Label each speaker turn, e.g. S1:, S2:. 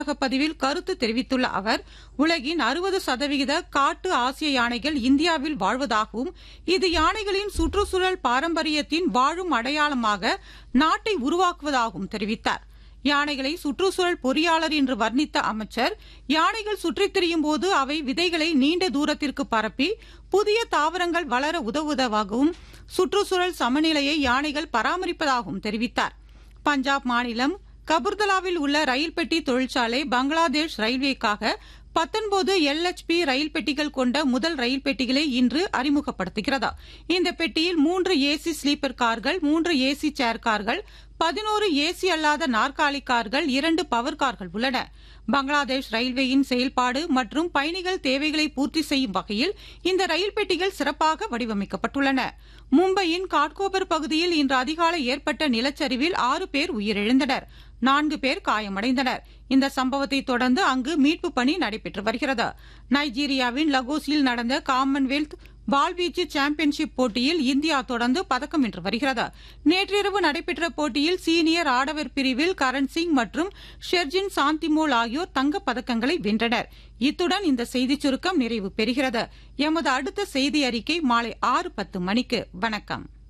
S1: பதிவில் கருத்து தெரிவித்துள்ள அவர் உலகின் அறுபது சதவிகித காட்டு ஆசிய யானைகள் இந்தியாவில் வாழ்வதாகவும் இது யானைகளின் சுற்றுச்சூழல் பாரம்பரியத்தின் வாழும் அடையாளமாக நாட்டை உருவாக்குவதாகவும் தெரிவித்தார் யானைகளை சுற்றுச்சூழல் பொறியாளர் என்று வர்ணித்த அமைச்சர் யானைகள் சுற்றித் திரியும் போது அவை விதைகளை நீண்ட தூரத்திற்கு பரப்பி புதிய தாவரங்கள் வளர உதவுவதாகவும் சுற்றுச்சூழல் சமநிலையை யானைகள் பராமரிப்பதாகவும் தெரிவித்தார் பஞ்சாப் மாநிலம் கபுர்தலாவில் உள்ள ரயில் பெட்டி தொழிற்சாலை பங்களாதேஷ் ரயில்வேக்காக பத்தொன்பது எல்எச்பி ரயில் பெட்டிகள் கொண்ட முதல் ரயில் பெட்டிகளை இன்று அறிமுகப்படுத்துகிறது இந்த பெட்டியில் மூன்று ஏசி ஸ்லீப்பர் கார்கள் மூன்று ஏசி சேர் கார்கள் பதினோரு ஏசி அல்லாத நாற்காலி கார்கள் இரண்டு பவர் கார்கள் உள்ளன பங்களாதேஷ் ரயில்வேயின் செயல்பாடு மற்றும் பயணிகள் தேவைகளை பூர்த்தி செய்யும் வகையில் இந்த ரயில் பெட்டிகள் சிறப்பாக வடிவமைக்கப்பட்டுள்ளன மும்பையின் காட்கோபர் பகுதியில் இன்று அதிகாலை ஏற்பட்ட நிலச்சரிவில் ஆறு பேர் உயிரிழந்தனர் நான்கு பேர் காயமடைந்தனர் இந்த சம்பவத்தை தொடர்ந்து அங்கு மீட்பு பணி நடைபெற்று வருகிறது நைஜீரியாவின் லகோஸில் நடந்த காமன்வெல்த் வாள்வீச்சு சாம்பியன்ஷிப் போட்டியில் இந்தியா தொடர்ந்து பதக்கம் வென்று வருகிறது நேற்றிரவு நடைபெற்ற போட்டியில் சீனியர் ஆடவர் பிரிவில் கரண் சிங் மற்றும் ஷெர்ஜின் சாந்திமோல் ஆகியோர் தங்கப் பதக்கங்களை வென்றனர் இத்துடன் இந்த செய்திச் சுருக்கம் நிறைவு பெறுகிறது எமது அடுத்த செய்தி அறிக்கை மாலை ஆறு பத்து மணிக்கு வணக்கம்